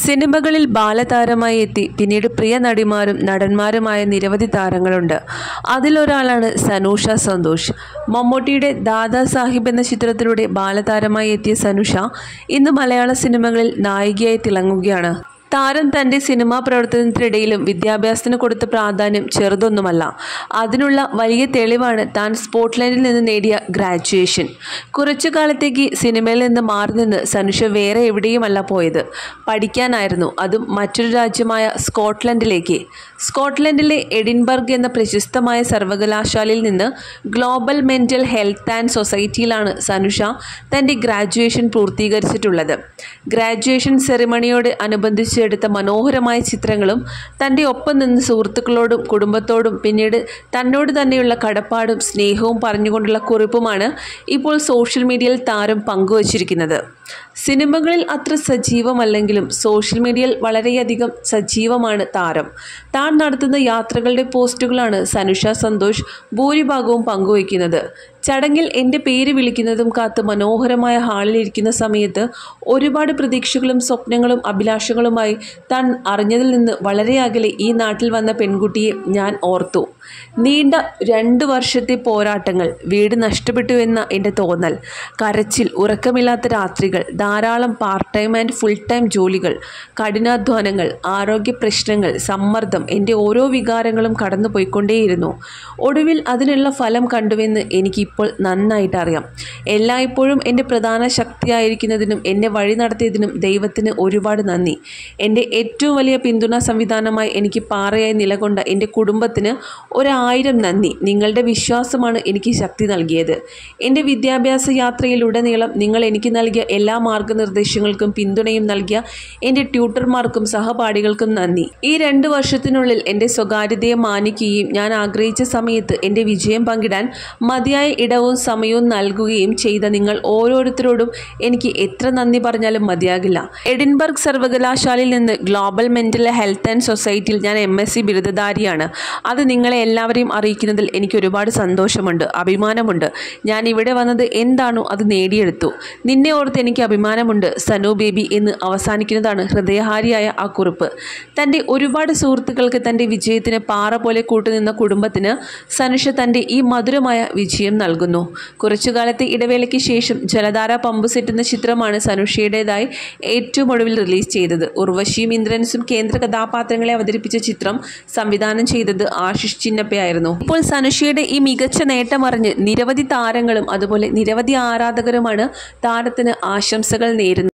സിനിമകളിൽ ബാലതാരമായി എത്തി പിന്നീട് പ്രിയ നടിമാരും നടന്മാരുമായ നിരവധി താരങ്ങളുണ്ട് അതിലൊരാളാണ് സനൂഷ സന്തോഷ് മമ്മൂട്ടിയുടെ ദാദാ സാഹിബ് എന്ന ചിത്രത്തിലൂടെ ബാലതാരമായി എത്തിയ സനുഷ ഇന്ന് മലയാള സിനിമകളിൽ നായികയായി തിളങ്ങുകയാണ് താരം തൻ്റെ സിനിമാ പ്രവർത്തനത്തിനിടയിലും വിദ്യാഭ്യാസത്തിന് കൊടുത്ത പ്രാധാന്യം ചെറുതൊന്നുമല്ല അതിനുള്ള വലിയ തെളിവാണ് താൻ സ്പോട്ട്ലൻഡിൽ നിന്ന് നേടിയ ഗ്രാജുവേഷൻ കുറച്ചു കാലത്തേക്ക് സിനിമയിൽ നിന്ന് മാറി നിന്ന് സനുഷ വേറെ എവിടെയുമല്ല പോയത് പഠിക്കാനായിരുന്നു അതും മറ്റൊരു രാജ്യമായ സ്കോട്ട്ലൻഡിലേക്ക് സ്കോട്ട്ലൻഡിലെ എഡിൻബർഗ് എന്ന പ്രശസ്തമായ സർവകലാശാലയിൽ നിന്ന് ഗ്ലോബൽ മെൻ്റൽ ഹെൽത്ത് ആൻഡ് സൊസൈറ്റിയിലാണ് സനുഷ തൻ്റെ ഗ്രാജുവേഷൻ പൂർത്തീകരിച്ചിട്ടുള്ളത് ഗ്രാജുവേഷൻ സെറിമണിയോട് അനുബന്ധിച്ച് എടുത്ത മനോഹരമായ ചിത്രങ്ങളും തൻ്റെ ഒപ്പം നിന്ന് സുഹൃത്തുക്കളോടും കുടുംബത്തോടും പിന്നീട് തന്നോട് തന്നെയുള്ള കടപ്പാടും സ്നേഹവും പറഞ്ഞുകൊണ്ടുള്ള കുറിപ്പുമാണ് ഇപ്പോൾ സോഷ്യൽ മീഡിയയിൽ താരം പങ്കുവച്ചിരിക്കുന്നത് സിനിമകളിൽ അത്ര സജീവമല്ലെങ്കിലും സോഷ്യൽ മീഡിയയിൽ വളരെയധികം സജീവമാണ് താരം താൻ നടത്തുന്ന യാത്രകളുടെ പോസ്റ്റുകളാണ് സനുഷ സന്തോഷ് ഭൂരിഭാഗവും പങ്കുവയ്ക്കുന്നത് ചടങ്ങിൽ എൻ്റെ പേര് വിളിക്കുന്നതും കാത്ത് മനോഹരമായ ഹാളിലിരിക്കുന്ന സമയത്ത് ഒരുപാട് പ്രതീക്ഷകളും സ്വപ്നങ്ങളും അഭിലാഷങ്ങളുമായി താൻ അറിഞ്ഞതിൽ നിന്ന് വളരെ അകലെ ഈ നാട്ടിൽ വന്ന പെൺകുട്ടിയെ ഞാൻ ഓർത്തു നീണ്ട രണ്ട് വർഷത്തെ പോരാട്ടങ്ങൾ വീട് നഷ്ടപ്പെട്ടു എന്ന എൻ്റെ തോന്നൽ കരച്ചിൽ ഉറക്കമില്ലാത്ത രാത്രികൾ ധാരാളം part time and full time ജോലികൾ കഠിനാധ്വാനങ്ങൾ ആരോഗ്യ പ്രശ്നങ്ങൾ സമ്മർദ്ദം എൻ്റെ ഓരോ വികാരങ്ങളും കടന്നു പോയിക്കൊണ്ടേയിരുന്നു ഒടുവിൽ അതിനുള്ള ഫലം കണ്ടുവെന്ന് എനിക്കിപ്പോൾ നന്നായിട്ട് അറിയാം എല്ലായ്പ്പോഴും എൻ്റെ പ്രധാന ശക്തിയായിരിക്കുന്നതിനും എന്നെ വഴി നടത്തിയതിനും ദൈവത്തിന് ഒരുപാട് നന്ദി എൻ്റെ ഏറ്റവും വലിയ പിന്തുണാ സംവിധാനമായി എനിക്ക് പാറയായി നിലകൊണ്ട എൻ്റെ കുടുംബത്തിന് ഒരായിരം നന്ദി നിങ്ങളുടെ വിശ്വാസമാണ് എനിക്ക് ശക്തി നൽകിയത് എൻ്റെ വിദ്യാഭ്യാസ യാത്രയിലുടനീളം നിങ്ങൾ എനിക്ക് നൽകിയ എല്ലാ മാർഗനിർദ്ദേശങ്ങൾക്കും പിന്തുണയും നൽകിയ എൻ്റെ ട്യൂട്ടർമാർക്കും സഹപാഠികൾക്കും നന്ദി ഈ രണ്ട് വർഷത്തിനുള്ളിൽ എൻ്റെ സ്വകാര്യതയെ മാനിക്കുകയും ഞാൻ ആഗ്രഹിച്ച സമയത്ത് എൻ്റെ വിജയം പങ്കിടാൻ മതിയായ ഇടവും സമയവും നൽകുകയും ചെയ്ത നിങ്ങൾ ഓരോരുത്തരോടും എനിക്ക് എത്ര നന്ദി പറഞ്ഞാലും മതിയാകില്ല എഡിൻബർഗ് സർവകലാശാലയിൽ നിന്ന് ഗ്ലോബൽ മെൻ്റൽ ഹെൽത്ത് ആൻഡ് സൊസൈറ്റിയിൽ ഞാൻ എം എസ് സി ബിരുദധാരിയാണ് അത് നിങ്ങളെ എല്ലാവരെയും അറിയിക്കുന്നതിൽ എനിക്ക് ഒരുപാട് സന്തോഷമുണ്ട് അഭിമാനമുണ്ട് ഞാൻ ഇവിടെ വന്നത് എന്താണോ അത് നേടിയെടുത്തു നിന്നെ ഓർത്ത് എനിക്ക് അഭിമാനമുണ്ട് സനു ബേബി എന്ന് അവസാനിക്കുന്നതാണ് ഹൃദയഹാരിയായ ആ കുറിപ്പ് തൻ്റെ ഒരുപാട് സുഹൃത്തുക്കൾക്ക് തൻ്റെ വിജയത്തിന് പാറ പോലെ കൂട്ടുനിന്ന കുടുംബത്തിന് സനുഷ തൻ്റെ ഈ മധുരമായ വിജയം നൽകുന്നു കുറച്ചുകാലത്തെ ഇടവേളയ്ക്ക് ശേഷം ജലധാര പമ്പ് സെറ്റ് എന്ന ചിത്രമാണ് സനുഷയുടേതായി ഏറ്റവും ഒടുവിൽ റിലീസ് ചെയ്തത് ഉർവശിയും ഇന്ദ്രൻസും കേന്ദ്ര കഥാപാത്രങ്ങളെ അവതരിപ്പിച്ച ചിത്രം സംവിധാനം ചെയ്തത് ആശിഷ് ചിന്നപ്പയായിരുന്നു ഇപ്പോൾ സനുഷയുടെ ഈ മികച്ച നേട്ടമറിഞ്ഞ് നിരവധി താരങ്ങളും അതുപോലെ നിരവധി ആരാധകരുമാണ് താരത്തിന് ആശംസകൾ നേരുന്നത്